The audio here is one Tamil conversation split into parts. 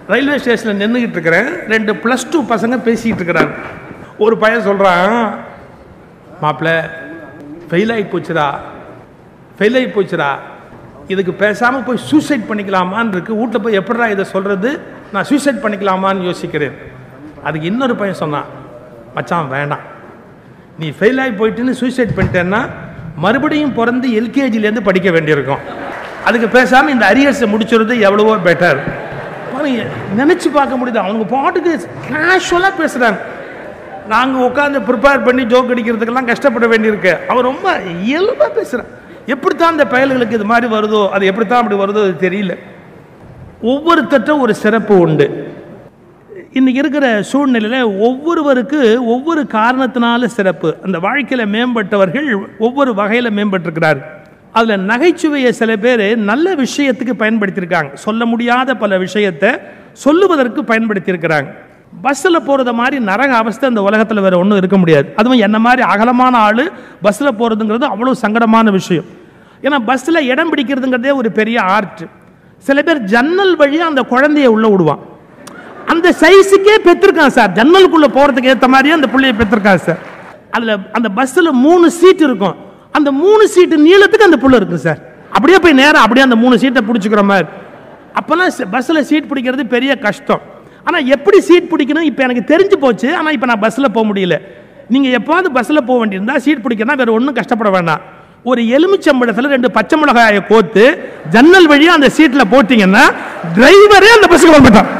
ரயில்வே ஸ்டேஷனில் நின்றுக்கிட்டு இருக்கிறேன் ரெண்டு ப்ளஸ் டூ பசங்க பேசிக்கிட்டு இருக்கிறாங்க ஒரு பையன் சொல்கிறான் மாப்பிள்ள ஃபெயில் ஆகி போச்சுடா ஃபெயில் ஆகி போச்சுடா இதுக்கு பேசாமல் போய் சூசைட் பண்ணிக்கலாமான்னு இருக்கு வீட்டில் போய் எப்படிடா இதை சொல்கிறது நான் சூசைட் பண்ணிக்கலாமான்னு யோசிக்கிறேன் அதுக்கு இன்னொரு பையன் சொன்னான் மச்சான் வேண்டாம் நீ ஃபெயில் ஆகி போயிட்டுன்னு சூசைட் பண்ணிட்டேன்னா மறுபடியும் பிறந்து எல்கேஜிலேருந்து படிக்க வேண்டியிருக்கும் அதுக்கு பேசாமல் இந்த அரியர்ஸை முடிச்சுறது எவ்வளவோ பெட்டர் பாருங்க நினச்சி பார்க்க முடியுது அவங்க பாட்டுக்கு கேஷுவலாக பேசுகிறாங்க நாங்கள் உட்காந்து ப்ரிப்பேர் பண்ணி ஜோக் அடிக்கிறதுக்கெல்லாம் கஷ்டப்பட வேண்டியிருக்கு அவர் ரொம்ப இயல்பாக பேசுகிறார் எப்படித்தான் இந்த பயல்களுக்கு இது மாதிரி வருதோ அது எப்படித்தான் அப்படி வருதோ அது தெரியல ஒவ்வொருத்தட்ட ஒரு சிறப்பு உண்டு இன்னைக்கு இருக்கிற சூழ்நிலையில் ஒவ்வொருவருக்கு ஒவ்வொரு காரணத்தினால சிறப்பு அந்த வாழ்க்கையில் மேம்பட்டவர்கள் ஒவ்வொரு வகையில் மேம்பட்டிருக்கிறார் அதில் நகைச்சுவையை சில பேர் நல்ல விஷயத்துக்கு பயன்படுத்தியிருக்காங்க சொல்ல முடியாத பல விஷயத்தை சொல்லுவதற்கு பயன்படுத்தியிருக்கிறாங்க பஸ்ஸில் போகிறத மாதிரி நரக அவஸ்தை இந்த உலகத்தில் வேறு ஒன்றும் இருக்க முடியாது அதுவும் என்ன மாதிரி அகலமான ஆள் பஸ்ஸில் போகிறதுங்கிறது அவ்வளோ சங்கடமான விஷயம் ஏன்னா பஸ்ஸில் இடம் பிடிக்கிறதுங்கிறதே ஒரு பெரிய ஆர்ட் சில பேர் ஜன்னல் வழியாக அந்த குழந்தைய உள்ளே விடுவான் அந்த சைஸுக்கே பெற்றிருக்கான் சார் ஜன்னலுக்குள்ள போறதுக்கு ஏற்ற மாதிரியே அந்த புள்ளைய பெற்றிருக்கான் சார் அதுல அந்த பஸ்ஸில் மூணு சீட் இருக்கும் அந்த மூணு சீட்டு நீளத்துக்கு அந்த புள்ள இருக்கு சார் அப்படியே போய் நேரம் அப்படியே அந்த மூணு சீட்டை பிடிச்சிக்கிற மாதிரி அப்போல்லாம் பஸ்ஸில் சீட் பிடிக்கிறது பெரிய கஷ்டம் ஆனால் எப்படி சீட் பிடிக்கணும் இப்போ எனக்கு தெரிஞ்சு போச்சு ஆனால் இப்போ நான் பஸ்ஸில் போக முடியல நீங்கள் எப்போவாது பஸ்ஸில் போக வேண்டியிருந்தா சீட் பிடிக்கணும் வேற ஒன்றும் கஷ்டப்பட வேண்டாம் ஒரு எலுமிச்சம்பழத்தில் ரெண்டு பச்சை மிளகாயை கோத்து ஜன்னல் வழியாக அந்த சீட்டில் போட்டிங்கன்னா டிரைவரே அந்த பஸ்ஸுக்கு வந்துட்டான்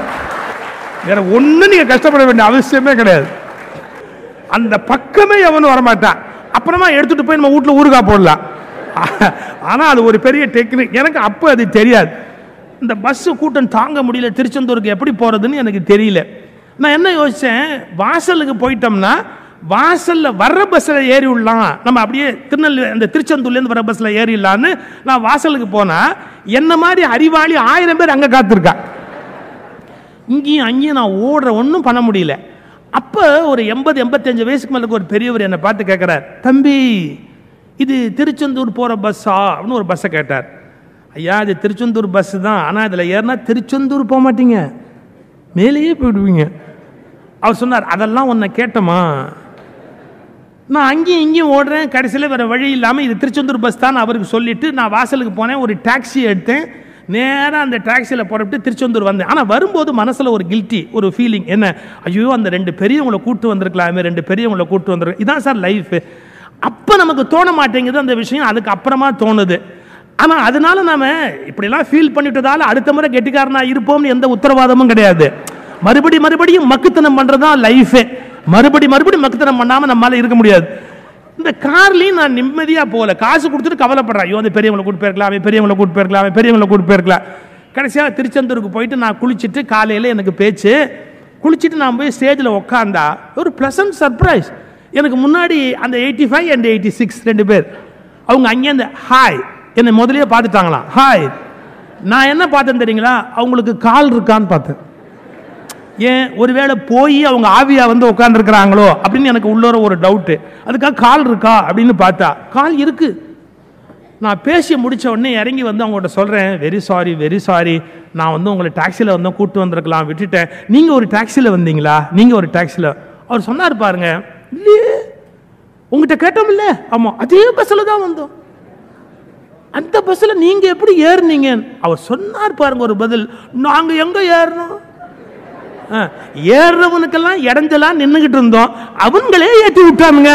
வேற ஒன்றும் நீங்க கஷ்டப்பட வேண்டிய அவசியமே கிடையாது அந்த பக்கமே எவனும் வரமாட்டான் அப்புறமா எடுத்துட்டு போய் நம்ம வீட்டில் ஊறுகாய் போடலாம் ஆனா அது ஒரு பெரிய டெக்னிக் எனக்கு அப்போ அது தெரியாது இந்த பஸ் கூட்டம் தாங்க முடியல திருச்செந்தூருக்கு எப்படி போறதுன்னு எனக்கு தெரியல நான் என்ன யோசிச்சேன் வாசலுக்கு போயிட்டோம்னா வாசல்ல வர்ற பஸ்ஸில் ஏறி விடலாம் நம்ம அப்படியே திருநெல்வேலி அந்த திருச்செந்தூர்லேருந்து வர பஸ்ஸில் ஏறிடலான்னு நான் வாசலுக்கு போனா என்ன மாதிரி அறிவாளி ஆயிரம் பேர் அங்கே காத்திருக்கா இங்கேயும் அங்கேயும் நான் ஓடுற ஒன்றும் பண்ண முடியல அப்போ ஒரு எண்பது எண்பத்தஞ்சு வயசுக்கு மேலே ஒரு பெரியவர் என்னை பார்த்து கேட்குறார் தம்பி இது திருச்செந்தூர் போகிற பஸ்ஸா அப்படின்னு ஒரு பஸ்ஸை கேட்டார் ஐயா இது திருச்செந்தூர் பஸ் தான் ஆனால் இதில் ஏறினா திருச்செந்தூர் போக மாட்டீங்க மேலேயே போயிடுவீங்க அவர் சொன்னார் அதெல்லாம் உன்னை கேட்டோமா நான் அங்கேயும் இங்கேயும் ஓடுறேன் கடைசியில் வேறு வழி இல்லாமல் இது திருச்செந்தூர் பஸ் தான் அவருக்கு சொல்லிட்டு நான் வாசலுக்கு போனேன் ஒரு டாக்ஸி எடுத்தேன் நேராக அந்த டாக்ஸியில் புறப்பட்டு திருச்செந்தூர் வந்தேன் ஆனால் வரும்போது மனசில் ஒரு கில்ட்டி ஒரு ஃபீலிங் என்ன ஐயோ அந்த ரெண்டு பெரியவங்களை கூட்டு வந்திருக்கலாமே ரெண்டு பெரியவங்களை கூட்டு வந்திருக்க இதான் சார் லைஃப் அப்போ நமக்கு தோண மாட்டேங்குது அந்த விஷயம் அதுக்கு அப்புறமா தோணுது ஆனால் அதனால நாம இப்படிலாம் ஃபீல் பண்ணிட்டதால அடுத்த முறை கெட்டிக்காரனா இருப்போம்னு எந்த உத்தரவாதமும் கிடையாது மறுபடி மறுபடியும் மக்குத்தனம் பண்ணுறது தான் லைஃபே மறுபடி மறுபடி மக்குத்தனம் பண்ணாமல் நம்மளால இருக்க முடியாது இந்த கார்லையும் நான் நிம்மதியாக போகல காசு கொடுத்துட்டு கவலைப்படுறேன் ஐயோ அந்த பெரியவங்களை கூட்டு போயிருக்கலாம் அவன் பெரியவங்களை கூட்டு போயிருக்கலாம் அவன் பெரியவங்களை கூட்டு போயிருக்கலாம் கடைசியாக திருச்செந்தூருக்கு போயிட்டு நான் குளிச்சுட்டு காலையில் எனக்கு பேச்சு குளிச்சுட்டு நான் போய் ஸ்டேஜில் உட்காந்தா ஒரு ப்ளசன்ட் சர்ப்ரைஸ் எனக்கு முன்னாடி அந்த eighty five and eighty six ரெண்டு பேர் அவங்க அங்கேருந்து ஹாய் என்னை முதல்லயே பார்த்துட்டாங்களாம் ஹாய் நான் என்ன பார்த்தேன் தெரியுங்களா அவங்களுக்கு கால் இருக்கான்னு பார்த்தேன் ஏன் ஒருவேளை போய் அவங்க ஆவியா வந்து உட்காந்துருக்கிறாங்களோ அப்படின்னு எனக்கு உள்ளோர ஒரு டவுட்டு அதுக்காக கால் இருக்கா அப்படின்னு பார்த்தா கால் இருக்கு நான் பேசி முடிச்ச உடனே இறங்கி வந்து அவங்கள்ட்ட சொல்கிறேன் வெரி சாரி வெரி சாரி நான் வந்து உங்களை டாக்ஸியில் வந்து கூட்டு வந்திருக்கலாம் விட்டுட்டேன் நீங்கள் ஒரு டாக்ஸியில் வந்தீங்களா நீங்கள் ஒரு டாக்ஸியில் அவர் சொன்னார் பாருங்க இல்லையே உங்ககிட்ட கேட்டோம் இல்லை ஆமாம் அதே பஸ்ஸில் தான் வந்தோம் அந்த பஸ்ஸில் நீங்கள் எப்படி ஏறுனீங்க அவர் சொன்னார் பாருங்க ஒரு பதில் நாங்கள் எங்கே ஏறணும் ஆ, ஏறுறவனுக்கெல்லாம் இடைஞ்சலாம் நின்றுகிட்டு இருந்தோம் அவங்களே ஏற்றி விட்டானுங்க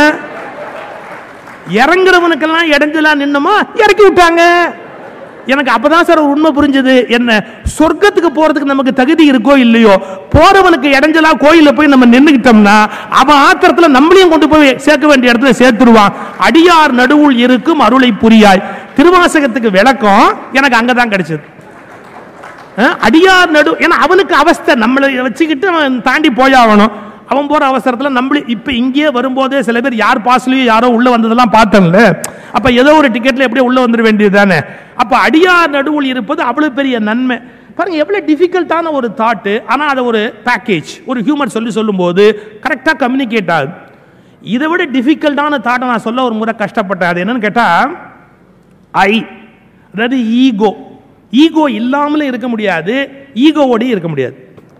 இறங்குறவனுக்கெல்லாம் இடைஞ்சலா நின்னோமா இறக்கி விட்டாங்க எனக்கு அப்பதான் சார் ஒரு உண்மை புரிஞ்சது என்ன சொர்க்கத்துக்கு போறதுக்கு நமக்கு தகுதி இருக்கோ இல்லையோ போறவனுக்கு இடைஞ்சலா கோயில்ல போய் நம்ம நின்னுக்கிட்டோம்னா அவன் ஆத்திரத்துல நம்மளையும் கொண்டு போய் சேர்க்க வேண்டிய இடத்துல சேர்த்துருவான் அடியார் நடுவுள் இருக்கும் அருளை புரியாய் திருவாசகத்துக்கு விளக்கம் எனக்கு அங்கதான் கிடைச்சது அஹ், அடியார் நடு ஏன்னா அவனுக்கு அவஸ்தை நம்மளை வச்சுக்கிட்டு அவன் தாண்டி போயாகணும் அவன் போற அவசரத்துல நம்மள இப்ப இங்கேயே வரும்போதே சில பேர் யார் பாஸ்லயும் யாரோ உள்ள வந்ததெல்லாம் பார்த்தோம்ல அப்ப ஏதோ ஒரு டிக்கெட்ல எப்படியே உள்ள வந்துட வேண்டியது தானே அப்ப அடியார் நடுவுள் இருப்பது அவ்வளவு பெரிய நன்மை பாருங்க எவ்வளவு டிஃபிகல்ட்டான ஒரு தாட்டு ஆனா அதை ஒரு பேக்கேஜ் ஒரு ஹியூமர் சொல்லி சொல்லும்போது கரெக்டா கம்யூனிகேட் ஆகுது இதை விட டிஃபிகல்ட்டான தாட்டை நான் சொல்ல ஒரு முறை கஷ்டப்பட்டேன் அது என்னன்னு கேட்டா ஐ அதாவது ஈகோ ஈகோ இல்லாமலும் இருக்க முடியாது ஈகோவோடையும் இருக்க முடியாது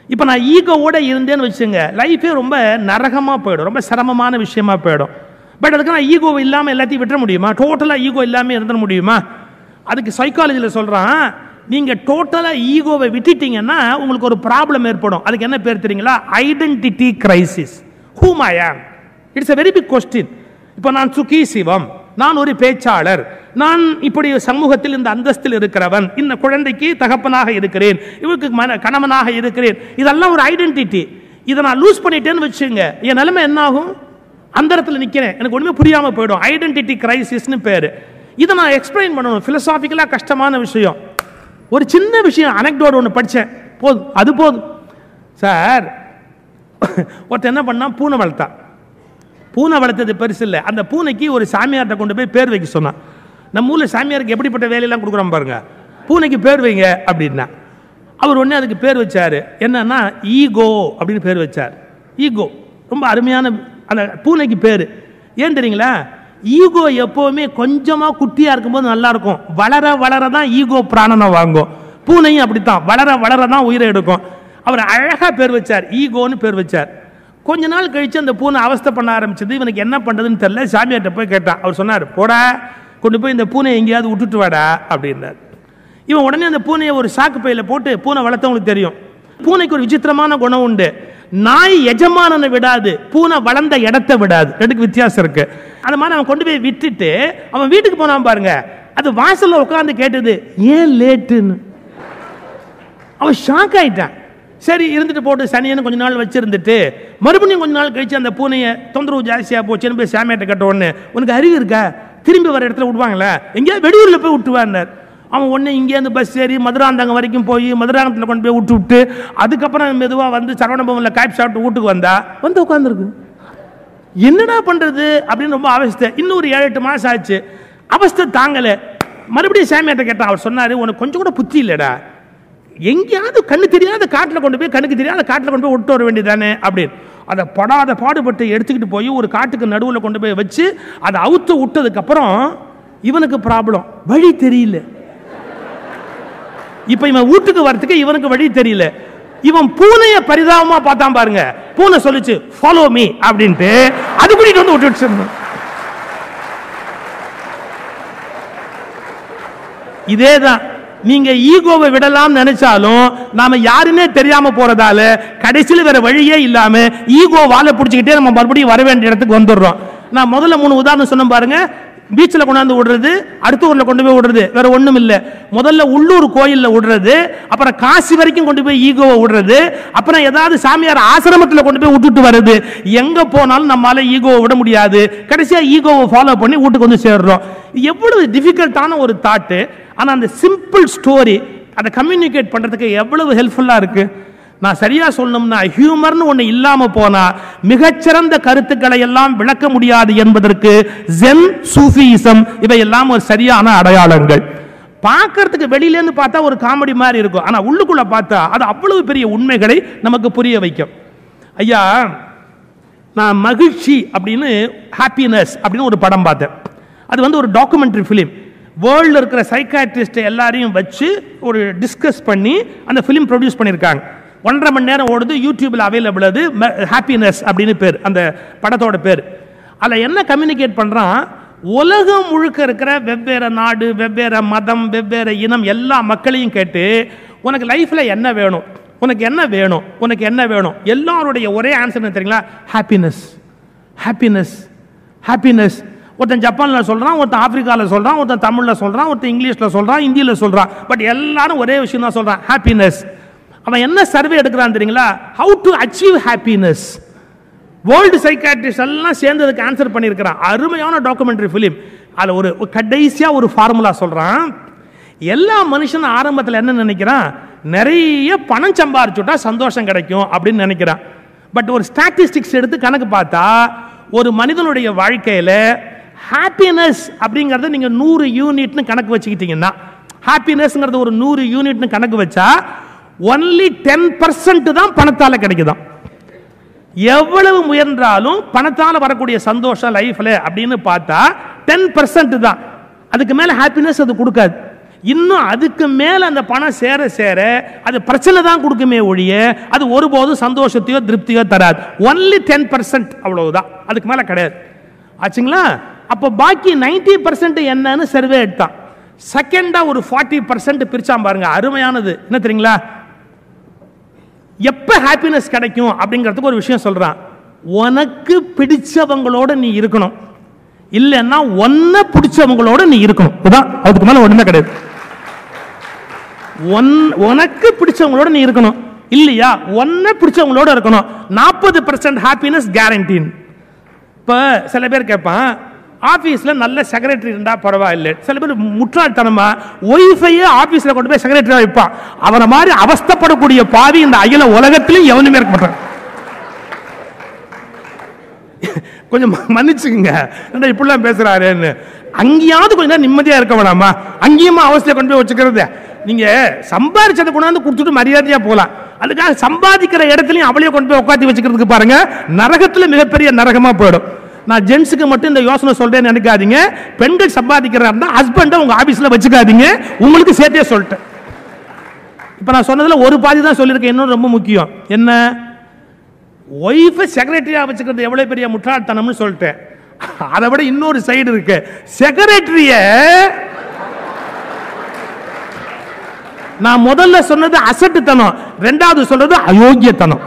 இப்போ நான் ஈகோவோட இருந்தேன்னு வச்சுங்க லைஃபே ரொம்ப நரகமாக போயிடும் ரொம்ப சிரமமான விஷயமா போயிடும் பட் அதுக்கு நான் ஈகோ இல்லாமல் எல்லாத்தையும் விட்டுற முடியுமா டோட்டலாக ஈகோ இல்லாமல் இருந்துட முடியுமா அதுக்கு சைக்காலஜியில் சொல்கிறான் நீங்கள் டோட்டலாக ஈகோவை விட்டுட்டீங்கன்னா உங்களுக்கு ஒரு ப்ராப்ளம் ஏற்படும் அதுக்கு என்ன பேர் தெரியுங்களா identity crisis hmm I am it's a very big question இப்போ நான் சுகி சிவம் நான் ஒரு பேச்சாளர் நான் இப்படி சமூகத்தில் இந்த அந்தஸ்தில் இருக்கிறவன் இந்த குழந்தைக்கு தகப்பனாக இருக்கிறேன் இவருக்கு மன கணவனாக இருக்கிறேன் இதெல்லாம் ஒரு ஐடென்டிட்டி இதை நான் லூஸ் பண்ணிட்டேன்னு வச்சுங்க என் நிலைமை என்ன ஆகும் அந்த இடத்துல நிற்கிறேன் எனக்கு ஒன்றுமே புரியாமல் போயிடும் ஐடென்டிட்டி கிரைசிஸ்னு பேர் இதை நான் எக்ஸ்பிளைன் பண்ணணும் ஃபிலசாபிக்கலாக கஷ்டமான விஷயம் ஒரு சின்ன விஷயம் அனக்டோட் ஒன்று படித்தேன் போதும் அது போதும் சார் ஒருத்தன் என்ன பண்ணான் பூனை வளர்த்தான் பூனை வளர்த்தது பெருசு இல்லை அந்த பூனைக்கு ஒரு சாமியார்கிட்ட கொண்டு போய் பேர் வைக்க சொன்னான் நம்ம ஊரில் சாமியாருக்கு எப்படிப்பட்ட வேலையெல்லாம் கொடுக்குறோம் பாருங்க பூனைக்கு பேர் வைங்க அப்படின்னா அவர் உடனே அதுக்கு பேர் வச்சார் என்னன்னா ஈகோ அப்படின்னு பேர் வச்சார் ஈகோ ரொம்ப அருமையான அந்த பூனைக்கு பேர் ஏன் தெரியுங்களா ஈகோ எப்போவுமே கொஞ்சமாக குட்டியாக இருக்கும்போது நல்லா இருக்கும் வளர வளர தான் ஈகோ பிராணனை வாங்கும் பூனையும் அப்படித்தான் வளர வளர தான் உயிரை எடுக்கும் அவர் அழகாக பேர் வச்சார் ஈகோன்னு பேர் வச்சார் கொஞ்ச நாள் கழிச்சு அந்த பூனை அவஸ்தை பண்ண ஆரம்பிச்சது இவனுக்கு என்ன பண்ணுறதுன்னு தெரியல சாமியார்ட்ட போய் கேட்டான் அவர் சொன்னார் போடா கொண்டு போய் இந்த பூனை எங்கேயாவது விட்டுட்டு வாடா அப்படின்னார் இவன் உடனே அந்த பூனையை ஒரு சாக்கு பையில போட்டு பூனை வளர்த்தவங்களுக்கு தெரியும் பூனைக்கு ஒரு விசித்திரமான குணம் உண்டு நாய் எஜமானனை விடாது பூனை வளர்ந்த இடத்தை விடாது ரெண்டுக்கு வித்தியாசம் இருக்கு அந்த மாதிரி அவன் கொண்டு போய் விட்டுட்டு அவன் வீட்டுக்கு போனான் பாருங்க அது வாசல்ல உட்காந்து கேட்டது ஏன் லேட்டுன்னு அவன் ஷாக் ஆயிட்டான் சரி இருந்துட்டு போட்டு சனியன்னு கொஞ்ச நாள் வச்சிருந்துட்டு மறுபடியும் கொஞ்ச நாள் கழிச்சு அந்த பூனையை தொந்தரவு ஜாஸ்தியாக போச்சுன்னு போய் சாமியாட்ட கட்ட உடனே உனக்கு அறிவு இருக்கா திரும்பி வர இடத்துல விடுவாங்களே எங்கேயாவது வெளியூரில் போய் விட்டுவான்னார் அவன் ஒன்று இங்கேருந்து பஸ் ஏறி மதுராந்தகம் வரைக்கும் போய் மதுராந்தகத்தில் கொண்டு போய் விட்டு விட்டு அதுக்கப்புறம் மெதுவாக வந்து சரவணபவனில் காய்ச்சி சாப்பிட்டு வீட்டுக்கு வந்தா வந்து உட்காந்துருக்கு என்னடா பண்றது அப்படின்னு ரொம்ப அவஸ்தை இன்னும் ஒரு ஏழு எட்டு மாசம் ஆச்சு அவஸ்தை தாங்கல மறுபடியும் சாமியார்ட்ட கேட்டான் அவர் சொன்னாரு உனக்கு கொஞ்சம் கூட புத்தி இல்லடா எங்கேயாவது கண்ணு தெரியாத காட்டில் கொண்டு போய் கண்ணுக்கு தெரியாத காட்டில் கொண்டு போய் விட்டு வர வேண்டியதானே அப்படின்னு அதை படாத பாடுபட்டு எடுத்துக்கிட்டு போய் ஒரு காட்டுக்கு நடுவில் கொண்டு போய் வச்சு அதை அவுத்து விட்டதுக்கப்புறம் இவனுக்கு ப்ராப்ளம் வழி தெரியல இப்ப இவன் வீட்டுக்கு வரதுக்கு இவனுக்கு வழி தெரியல இவன் பூனைய பரிதாபமா பார்த்தான் பாருங்க பூனை சொல்லுச்சு ஃபாலோ மீ அப்படின்ட்டு அது கூட்டிட்டு வந்து விட்டுட்டு சொன்னான். இதேதான் நீங்க ஈகோவை விடலாம் நினைச்சாலும் நாம யாருன்னே தெரியாம போறதால கடைசியில் வேற வழியே இல்லாம ஈகோ வாழை பிடிச்சிக்கிட்டே நம்ம மறுபடியும் வர வேண்டிய இடத்துக்கு வந்துடுறோம் நான் முதல்ல மூணு உதாரணம் சொன்னேன் பாருங்க பீச்சில் கொண்டாந்து விடுறது அடுத்த ஊர்ல கொண்டு போய் விடுறது வேற ஒண்ணும் இல்ல முதல்ல உள்ளூர் கோயில்ல விடுறது அப்புறம் காசி வரைக்கும் கொண்டு போய் ஈகோவை விடுறது அப்புறம் ஏதாவது சாமியார் ஆசிரமத்தில் கொண்டு போய் விட்டுட்டு வருது எங்க போனாலும் நம்மளால ஈகோவை விட முடியாது கடைசியா ஈகோவை ஃபாலோ பண்ணி வீட்டுக்கு வந்து சேர்றோம் எவ்வளவு டிஃபிகல்ட்டான ஒரு தாட்டு ஆனா அந்த சிம்பிள் ஸ்டோரி அதை கம்யூனிகேட் பண்றதுக்கு எவ்வளவு ஹெல்ப்ஃபுல்லா இருக்கு நான் சரியா சொல்லணும்னா ஹியூமர்னு ஒண்ணு இல்லாம போனா மிகச்சிறந்த கருத்துக்களை எல்லாம் விளக்க முடியாது என்பதற்கு ஜென் சூஃபியிசம் இவையெல்லாம் ஒரு சரியான அடையாளங்கள் பார்க்கறதுக்கு வெளியில இருந்து பார்த்தா ஒரு காமெடி மாதிரி இருக்கும் ஆனா உள்ளுக்குள்ள பார்த்தா அது அவ்வளவு பெரிய உண்மைகளை நமக்கு புரிய வைக்கும் ஐயா நான் மகிழ்ச்சி அப்படின்னு ஹாப்பினஸ் அப்படின்னு ஒரு படம் பார்த்தேன் அது வந்து ஒரு டாக்குமெண்ட்ரி ஃபிலிம் வேர்ல்டில் இருக்கிற சைக்காட்ரிஸ்ட் எல்லாரையும் வச்சு ஒரு டிஸ்கஸ் பண்ணி அந்த ஃபிலிம் ப்ரொடியூஸ் பண்ணியிருக்காங்க ஒன்றரை மணி நேரம் ஓடுது யூடியூப்பில் அவைலபிள் அது ஹாப்பினஸ் அப்படின்னு பேர் அந்த படத்தோட பேர் அதில் என்ன கம்யூனிகேட் பண்ணுறான் உலகம் முழுக்க இருக்கிற வெவ்வேறு நாடு வெவ்வேறு மதம் வெவ்வேறு இனம் எல்லா மக்களையும் கேட்டு உனக்கு லைஃப்பில் என்ன வேணும் உனக்கு என்ன வேணும் உனக்கு என்ன வேணும் எல்லாருடைய ஒரே ஆன்சர் என்ன தெரியுங்களா ஹாப்பினஸ் ஹாப்பினஸ் ஹாப்பினஸ் ஒருத்தன் ஜப்பானில் சொல்கிறான் ஒருத்தன் ஆப்பிரிக்காவில் சொல்கிறான் ஒருத்தன் தமிழில் சொல்கிறான் ஒருத்தன் இங்கிலீஷில் சொல்கிறான் ஹிந்தியில் சொல்கிறான் பட் எல்லாரும் ஒரே விஷயம் தான் சொல்கிறான் ஹாப்பினஸ் அவன் என்ன சர்வே எடுக்கிறான் தெரியுங்களா how to achieve happiness world psychiatrist எல்லாம் சேர்ந்து அதுக்கு ஆன்சர் பண்ணியிருக்கிறான் அருமையான டாக்குமெண்ட்ரி ஃபிலிம் அதில் ஒரு ஒரு கடைசியாக ஒரு ஃபார்முலா சொல்கிறான் எல்லா மனுஷனும் ஆரம்பத்தில் என்ன நினைக்கிறான் நிறைய பணம் சம்பாரிச்சுட்டா சந்தோஷம் கிடைக்கும் அப்படின்னு நினைக்கிறான் பட் ஒரு ஸ்டாட்டிஸ்டிக்ஸ் எடுத்து கணக்கு பார்த்தா ஒரு மனிதனுடைய வாழ்க்கையில் ஹாப்பினஸ் அப்படிங்கிறத நீங்கள் நூறு யூனிட்னு கணக்கு வச்சுக்கிட்டீங்கன்னா ஹாப்பினஸ்ங்கிறது ஒரு நூறு யூனிட்னு கணக்கு வச்சா ஒன்லி டென் பர்சன்ட் தான் பணத்தால் கிடைக்குதாம் எவ்வளவு முயன்றாலும் பணத்தால் வரக்கூடிய சந்தோஷம் லைஃப்ல அப்படின்னு பார்த்தா டென் பர்சன்ட் தான் அதுக்கு மேல ஹாப்பினஸ் அது கொடுக்காது இன்னும் அதுக்கு மேல அந்த பணம் சேர சேர அது பிரச்சனை தான் கொடுக்குமே ஒழிய அது ஒருபோதும் சந்தோஷத்தையோ திருப்தியோ தராது ஒன்லி டென் பர்சன்ட் அவ்வளவுதான் அதுக்கு மேல கிடையாது ஆச்சுங்களா அப்போ பாக்கி நைன்டி பர்சன்ட் என்னன்னு சர்வே எடுத்தான் செகண்டா ஒரு ஃபார்ட்டி பர்சன்ட் பிரிச்சான் பாருங்க அருமையானது என்ன தெரியுங்களா எப்ப ஹாப்பினஸ் கிடைக்கும் அப்படிங்கிறதுக்கு ஒரு விஷயம் சொல்றான் உனக்கு பிடிச்சவங்களோட நீ இருக்கணும் இல்லைன்னா ஒன்ன பிடிச்சவங்களோட நீ இருக்கணும் இதுதான் அதுக்கு மேல ஒண்ணுமே கிடையாது ஒன் உனக்கு பிடிச்சவங்களோட நீ இருக்கணும் இல்லையா ஒன்ன பிடிச்சவங்களோட இருக்கணும் நாற்பது பர்சன்ட் ஹாப்பினஸ் கேரண்டின் இப்போ சில பேர் கேட்பான் ஆஃபீஸில் நல்ல செக்ரட்டரி இருந்தால் பரவாயில்லை சில பேர் முட்டாள்தனமா ஒய்ஃபையே ஆஃபீஸில் கொண்டு போய் செக்ரட்டரியாக வைப்பான் அவனை மாதிரி அவஸ்தைப்படக்கூடிய பாவி இந்த அகில உலகத்திலும் எவனுமே இருக்க மாட்டான் கொஞ்சம் ம- மன்னிச்சுக்குங்க என்ன இப்படிலாம் பேசுறாருன்னு அங்கேயாவது கொஞ்ச நேரம் நிம்மதியா இருக்க வேணாமா அங்கேயுமா அவஸ்தையை கொண்டு போய் வச்சுக்கிறது நீங்க சம்பாதிச்சதை கொண்டாந்து கொடுத்துட்டு மரியாதையா போலாம் அதுக்காக சம்பாதிக்கிற இடத்துலயும் அவளையே கொண்டு போய் உட்காந்து வச்சுக்கிறதுக்கு பாருங்க நரகத்துல மிகப்பெரிய நரகமா போயிடும் நான் ஜென்ஸுக்கு மட்டும் இந்த யோசனை சொல்றேன்னு நினைக்காதீங்க பெண்கள் சம்பாதிக்கிறதா இருந்தா ஹஸ்பண்டை உங்க ஆபீஸ்ல வச்சுக்காதீங்க உங்களுக்கு சேர்த்தே சொல்லிட்டேன் இப்ப நான் சொன்னதுல ஒரு பாதி தான் சொல்லியிருக்கேன் இன்னும் ரொம்ப முக்கியம் என்ன ஒய்ஃபை செக்ரட்டரியா வச்சுக்கிறது எவ்வளவு பெரிய முட்டாள்தனம்னு சொல்லிட்டேன் அதை விட இன்னொரு சைடு இருக்கு செக்ரட்டரிய நான் முதல்ல சொன்னது அசட்டுத்தனம் ரெண்டாவது சொல்றது அயோக்கியத்தனம்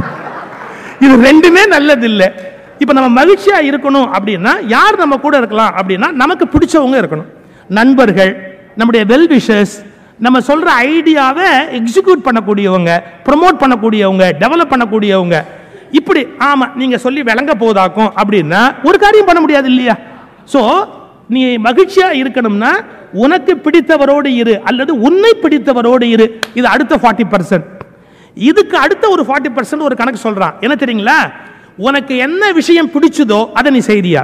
இது ரெண்டுமே நல்லது இல்லை இப்ப நம்ம மகிழ்ச்சியா இருக்கணும் அப்படின்னா யார் நம்ம கூட இருக்கலாம் அப்படின்னா நமக்கு பிடிச்சவங்க இருக்கணும் நண்பர்கள் நம்முடைய வெல் விஷஸ் நம்ம சொல்ற ஐடியாவை எக்ஸிக்யூட் பண்ணக்கூடியவங்க ப்ரொமோட் பண்ணக்கூடியவங்க டெவலப் பண்ணக்கூடியவங்க இப்படி ஆமா நீங்க சொல்லி விளங்க போதாக்கும் அப்படின்னா ஒரு காரியம் பண்ண முடியாது இல்லையா சோ நீ மகிழ்ச்சியா இருக்கணும்னா உனக்கு பிடித்தவரோடு இரு அல்லது உன்னை பிடித்தவரோடு இரு இது அடுத்த ஃபார்ட்டி பர்சன்ட் இதுக்கு அடுத்த ஒரு ஃபார்ட்டி பர்சன்ட் ஒரு கணக்கு சொல்றான் என்ன தெரியுங்களா உனக்கு என்ன விஷயம் பிடிச்சதோ அதை நீ செய்தியா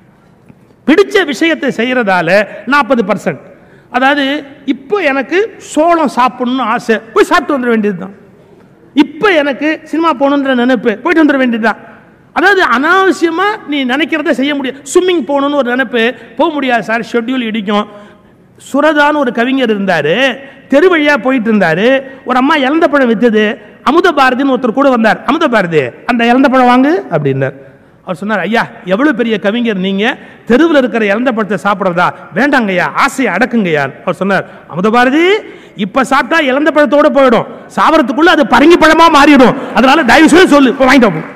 பிடிச்ச விஷயத்தை செய்யறதால நாற்பது பர்சன்ட் அதாவது இப்போ எனக்கு சோளம் சாப்பிடணும்னு ஆசை போய் சாப்பிட்டு வந்துட வேண்டியதுதான் இப்போ எனக்கு சினிமா போகணுன்ற நினைப்பு போயிட்டு வந்துட வேண்டியதுதான் அதாவது அனாவசியமா நீ நினைக்கிறத செய்ய முடியாது ஸ்விம்மிங் போகணும்னு ஒரு நினைப்பு போக முடியாது சார் ஷெட்யூல் இடிக்கும் சுரதான்னு ஒரு கவிஞர் இருந்தாரு தெரு வழியா போயிட்டு இருந்தாரு ஒரு அம்மா இழந்த பழம் வித்தது அமுத பாரதின்னு ஒருத்தர் கூட வந்தார் அமுத பாரதி அந்த இழந்த பழம் வாங்கு அப்படின்னார் அவர் சொன்னார் ஐயா எவ்வளவு பெரிய கவிஞர் நீங்க தெருவில் இருக்கிற இழந்த பழத்தை சாப்பிட்றதா வேண்டாங்க ஐயா ஆசையை அடக்குங்கய்யா அவர் சொன்னார் அமுத பாரதி இப்ப சாப்பிட்டா இழந்த பழத்தோட போயிடும் சாவறதுக்குள்ள அது பரங்கி பழமா மாறிடும் அதனால தயவு செய்து சொல்லு இப்போ வாங்கிட்டு வா போ.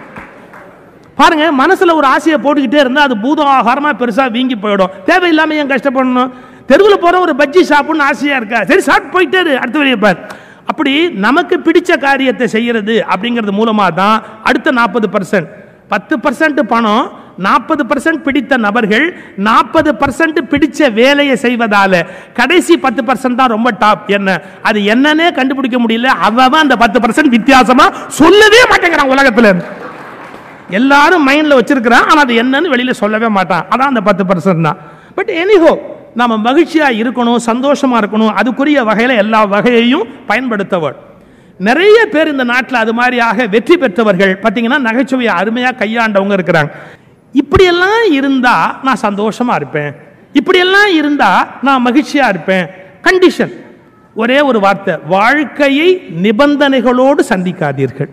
பாருங்க மனசுல ஒரு ஆசையை போட்டுக்கிட்டே இருந்தா அது பூதம் ஆகாரமா பெருசா வீங்கி போயிடும் தேவையில்லாம ஏன் கஷ்டப்படணும் தெருவில் போற ஒரு பஜ்ஜி சாப்பிடணும்னு ஆசையா இருக்கா சரி சாப்பிட்டு போயிட்டே இரு, அடுத்த வழியை பார் அப்படி நமக்கு பிடிச்ச காரியத்தை செய்யறது அப்படிங்கிறது மூலமா தான் அடுத்த நாற்பது பர்சன்ட் பத்து பர்சன்ட் பணம் நாற்பது பர்சன்ட் பிடித்த நபர்கள் நாற்பது பர்சன்ட் பிடிச்ச வேலையை செய்வதால கடைசி பத்து பர்சன்ட் தான் ரொம்ப டாப் என்ன அது என்னன்னே கண்டுபிடிக்க முடியல அவன் அந்த பத்து பர்சன்ட் வித்தியாசமா சொல்லவே மாட்டேங்கிறான் உலகத்துல இருந்து. எல்லாரும் மைண்ட்ல வச்சிருக்கிறான் ஆனா அது என்னன்னு வெளியில சொல்லவே மாட்டான் அதான் அந்த பத்து பர்சன்ட் தான் பட் எனிஹோ நாம மகிழ்ச்சியா இருக்கணும் சந்தோஷமா இருக்கணும் அதுக்குரிய வகையில எல்லா வகையையும் பயன்படுத்தவர் நிறைய பேர் இந்த நாட்டில் அது மாதிரியாக வெற்றி பெற்றவர்கள் பார்த்தீங்கன்னா நகைச்சுவையை அருமையா கையாண்டவங்க இருக்கிறாங்க இப்படியெல்லாம் இருந்தா நான் சந்தோஷமா இருப்பேன் இப்படியெல்லாம் இருந்தா நான் மகிழ்ச்சியா இருப்பேன் கண்டிஷன் ஒரே ஒரு வார்த்தை வாழ்க்கையை நிபந்தனைகளோடு சந்திக்காதீர்கள்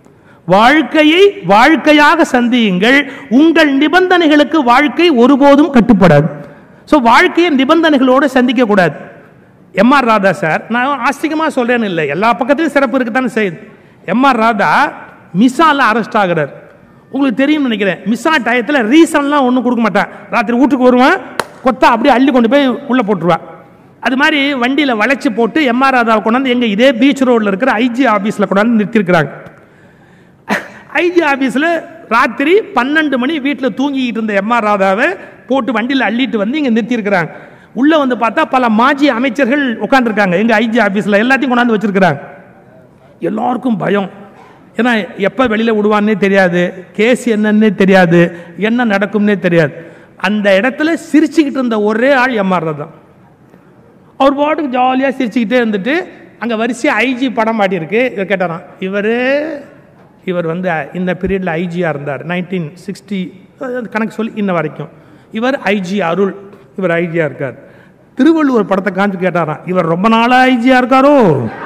வாழ்க்கையை வாழ்க்கையாக சந்தியுங்கள் உங்கள் நிபந்தனைகளுக்கு வாழ்க்கை ஒருபோதும் கட்டுப்படாது ஸோ வாழ்க்கையை நிபந்தனைகளோடு சந்திக்க கூடாது எம்ஆர் ராதா சார் நான் ஆஸ்திகமாக சொல்றேன்னு இல்லை எல்லா பக்கத்துலையும் சிறப்பு இருக்குதானே செய்யுது எம்ஆர் ராதா மிஸ்ஸால அரெஸ்ட் ஆகுறார் உங்களுக்கு தெரியும்னு நினைக்கிறேன் மிஸ்ஸா டயத்தில் ரீசன்லாம் ஒன்றும் கொடுக்க மாட்டேன் ராத்திரி வீட்டுக்கு வருவேன் கொத்தா அப்படியே அள்ளி கொண்டு போய் உள்ளே போட்டுருவேன் அது மாதிரி வண்டியில் வளைச்சி போட்டு எம்ஆர் ராதாவை கொண்டாந்து எங்கள் இதே பீச் ரோட்டில் இருக்கிற ஐஜி ஆஃபீஸில் கொண்டாந்து நிறுத்திருக்கிறாங்க ஐஜி ஆபீஸ்ல ராத்திரி பன்னெண்டு மணி வீட்டில் தூங்கிக்கிட்டு இருந்த எம்ஆர் ராதாவை போட்டு வண்டியில் அள்ளிட்டு வந்து இங்கே நிறுத்தியிருக்கிறாங்க உள்ள வந்து பார்த்தா பல மாஜி அமைச்சர்கள் உட்காந்துருக்காங்க எங்க ஐஜி ஆபீஸ்ல எல்லாத்தையும் கொண்டாந்து வச்சிருக்கிறாங்க எல்லாருக்கும் பயம் ஏன்னா எப்போ வெளியில் விடுவான்னே தெரியாது கேஸ் என்னன்னே தெரியாது என்ன நடக்கும்னே தெரியாது அந்த இடத்துல சிரிச்சுக்கிட்டு இருந்த ஒரே ஆள் எம்ஆர் தான் அவர் பாட்டுக்கு ஜாலியாக சிரிச்சுக்கிட்டே இருந்துட்டு அங்கே வரிசையாக ஐஜி படம் மாட்டியிருக்கு இவர் கேட்டாராம் இவர் இவர் வந்து இந்த பீரியடில் ஐஜியாக இருந்தார் நைன்டீன் சிக்ஸ்டி கணக்கு சொல்லி இன்ன வரைக்கும் இவர் ஐஜி அருள் இவர் ஐஜியாக இருக்கார் திருவள்ளுவர் படத்தை காமிச்சு கேட்டாராம் இவர் ரொம்ப நாளா ஐஜியா இருக்காரோ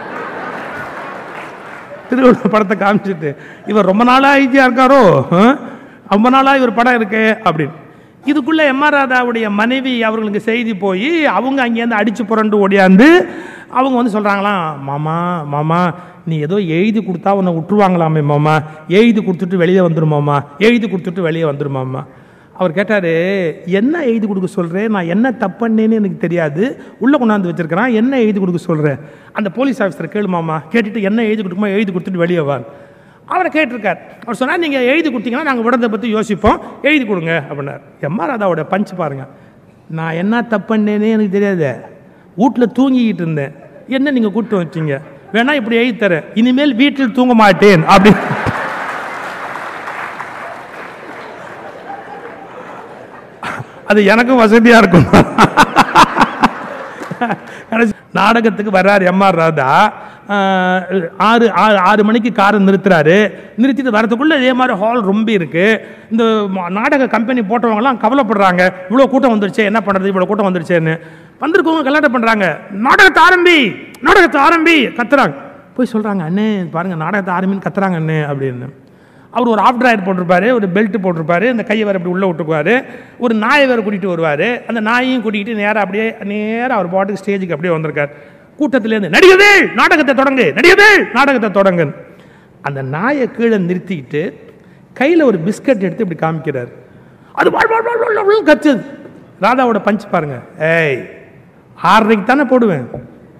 திருவள்ளுவர் படத்தை காமிச்சிட்டு இவர் ரொம்ப நாளா ஐஜியா இருக்காரோ ஆ? ரொம்ப நாளா இவர் படம் இருக்கு அப்படின்னு இதுக்குள்ள எம் ஆர் ராதாவுடைய மனைவி அவர்களுக்கு செய்தி போய் அவங்க அங்கேருந்து அடிச்சு புரண்டு ஓடியாந்து அவங்க வந்து சொல்றாங்களாம் மாமா மாமா நீ ஏதோ எழுதி கொடுத்தா உன்னை விட்டுருவாங்களாமே மாமா எழுதி கொடுத்துட்டு வெளியே வந்துருமாமா எழுதி கொடுத்துட்டு வெளியே வந்துருமாமா அவர் கேட்டார் என்ன எழுதி கொடுக்க சொல்கிறேன் நான் என்ன தப்பண்ணேன்னு எனக்கு தெரியாது உள்ளே கொண்டாந்து வச்சிருக்கிறேன் என்ன எழுதி கொடுக்க சொல்கிறேன் அந்த போலீஸ் ஆஃபீஸரை கேளுமாமா கேட்டுட்டு என்ன எழுதி கொடுக்குமா எழுதி கொடுத்துட்டு வெளியே வார் அவரை கேட்டிருக்கார் அவர் சொன்னார் நீங்கள் எழுதி கொடுத்தீங்கன்னா நாங்கள் விடத்தை பற்றி யோசிப்போம் எழுதி கொடுங்க அப்படின்னார் எம்ஆர் ராதாவோட பஞ்ச் பாருங்க நான் என்ன தப்பண்ணேனே எனக்கு தெரியாது வீட்டில் தூங்கிக்கிட்டு இருந்தேன் என்ன நீங்கள் கூப்பிட்டு வச்சீங்க வேணா இப்படி எழுதி தரேன் இனிமேல் வீட்டில் தூங்க மாட்டேன் அப்படி அது எனக்கும் வசதியா இருக்கும் கடைசி நாடகத்துக்கு வர்றாரு எம்ஆர் ராதா ஆஹ், ஆறு ஆறு ஆறு மணிக்கு காரை நிறுத்துறாரு நிறுத்திட்டு வரதுக்குள்ள இதே மாதிரி ஹால் ரொம்ப இருக்கு இந்த ம- நாடக கம்பெனி போட்டவங்கலாம் கவலைப்படுறாங்க இவ்வளோ கூட்டம் வந்துருச்சே என்ன பண்றது இவ்வளோ கூட்டம் வந்துருச்சேன்னு வந்திருக்கவங்க கல்யாணம் பண்றாங்க நாடகத்தை ஆரம்பி நாடகத்தை ஆரம்பி கத்துறாங்க போய் சொல்றாங்க அண்ணே பாருங்க நாடகத்தை ஆரம்பின்னு கத்துறாங்க அண்ணே அப்படின்னு அவர் ஒரு ஆஃப் ட்ராயர் போட்டிருப்பாரு ஒரு பெல்ட் போட்டிருப்பாரு இந்த கையை வேறு அப்படி உள்ளே விட்டுக்குவாரு ஒரு நாயை வேறு கூட்டிகிட்டு வருவார் அந்த நாயையும் கூட்டிகிட்டு நேராக அப்படியே நேராக அவர் பாட்டுக்கு ஸ்டேஜுக்கு அப்படியே வந்திருக்கார் கூட்டத்திலேருந்து நடிகவே நாடகத்தை தொடங்கு நடிகவே நாடகத்தை தொடங்கு அந்த நாயை கீழே நிறுத்திக்கிட்டு கையில் ஒரு பிஸ்கட் எடுத்து இப்படி காமிக்கிறார் அது வாழ் வாழ் வாழ் வாழ் வாழ் கத்துது ராதாவோட பஞ்ச் பாருங்க ஏய் ஆறரைக்கு தானே போடுவேன்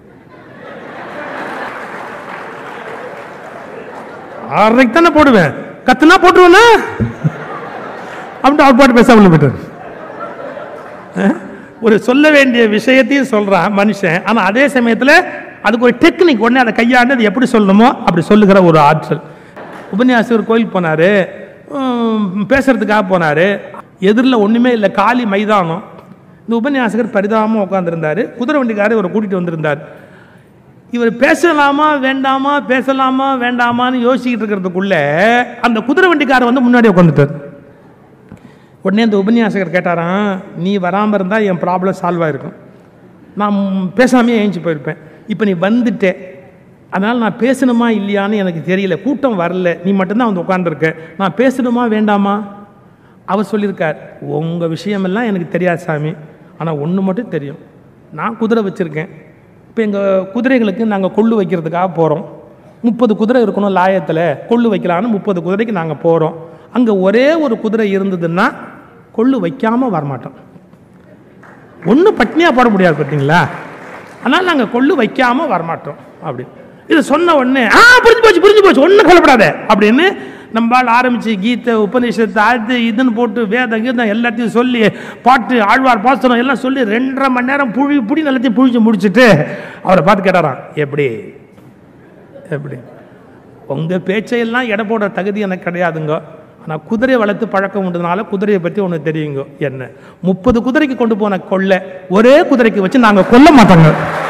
ஆறரைக்கு தானே போடுவேன் கத்துனா போட்டுருவேனா அப்படின்ட்டு அவர் பாட்டு பேசாமல் போயிட்டார் அஹ்? ஒரு சொல்ல வேண்டிய விஷயத்தையும் சொல்றான் மனுஷன் ஆனா அதே சமயத்துல அதுக்கு ஒரு டெக்னிக் உடனே அதை கையாண்டு அது எப்படி சொல்லணுமோ அப்படி சொல்லுகிற ஒரு ஆற்றல் உபன்யாசகர் கோயிலுக்கு போனாரு உம், பேசுறதுக்காக போனாரு எதிரில் ஒண்ணுமே இல்லை காலி மைதானம் இந்த உபன்யாசகர் பரிதாபமாக உட்காந்துருந்தாரு குதிரை வண்டிக்காரர் இவரை கூட்டிட்டு வந்திருந்தார் இவர் பேசலாமா வேண்டாமா பேசலாமா வேண்டாமான்னு யோசிச்சுக்கிட்டு இருக்கிறதுக்குள்ள அந்த குதிரை வண்டிக்காரர் வந்து முன்னாடி உட்காந்துட்டார் உடனே அந்த உபன்யாசகர் கேட்டாராம் நீ வராமல் இருந்தால் என் ப்ராப்ளம் சால்வ் ஆயிருக்கும் நான் பேசாமே ஏஞ்சி போயிருப்பேன் இப்போ நீ வந்துட்டே அதனால் நான் பேசணுமா இல்லையான்னு எனக்கு தெரியல கூட்டம் வரல நீ மட்டும்தான் வந்து உட்காந்துருக்க நான் பேசணுமா வேண்டாமா அவர் சொல்லியிருக்கார் உங்கள் விஷயமெல்லாம் எனக்கு தெரியாது சாமி ஆனால் ஒன்று மட்டும் தெரியும் நான் குதிரை வச்சுருக்கேன் இப்போ எங்கள் குதிரைகளுக்கு நாங்கள் கொள்ளு வைக்கிறதுக்காக போகிறோம் முப்பது குதிரை இருக்கணும் லாயத்தில் கொள்ளு வைக்கலான்னு முப்பது குதிரைக்கு நாங்கள் போகிறோம் அங்கே ஒரே ஒரு குதிரை இருந்ததுன்னா கொள்ளு வைக்காமல் வரமாட்டோம் ஒன்றும் பட்னியாக போட முடியாது பார்த்தீங்களா அதனால் நாங்கள் கொள்ளு வைக்காமல் வரமாட்டோம் அப்படி இது சொன்ன உடனே ஆ புரிஞ்சு போச்சு புரிஞ்சு போச்சு ஒன்றும் கவலைப்படாத அப்படின்னு நம்மளால் ஆரம்பித்து கீதை உபநிஷத்து அது இதுன்னு போட்டு வேதம் கீதம் எல்லாத்தையும் சொல்லி பாட்டு ஆழ்வார் பாசனம் எல்லாம் சொல்லி ரெண்டரை மணி நேரம் புழி புடி எல்லாத்தையும் புழிச்சு முடிச்சுட்டு அவரை பார்த்து கேட்டாராம் எப்படி எப்படி உங்கள் பேச்சையெல்லாம் எடை போட தகுதி எனக்கு கிடையாதுங்க ஆனால் குதிரை வளர்த்து பழக்கம் உண்டதுனால குதிரையை பற்றி ஒன்று தெரியுங்க என்ன முப்பது குதிரைக்கு கொண்டு போன கொள்ளை ஒரே குதிரைக்கு வச்சு நாங்கள் கொல்ல மாட்டோங்க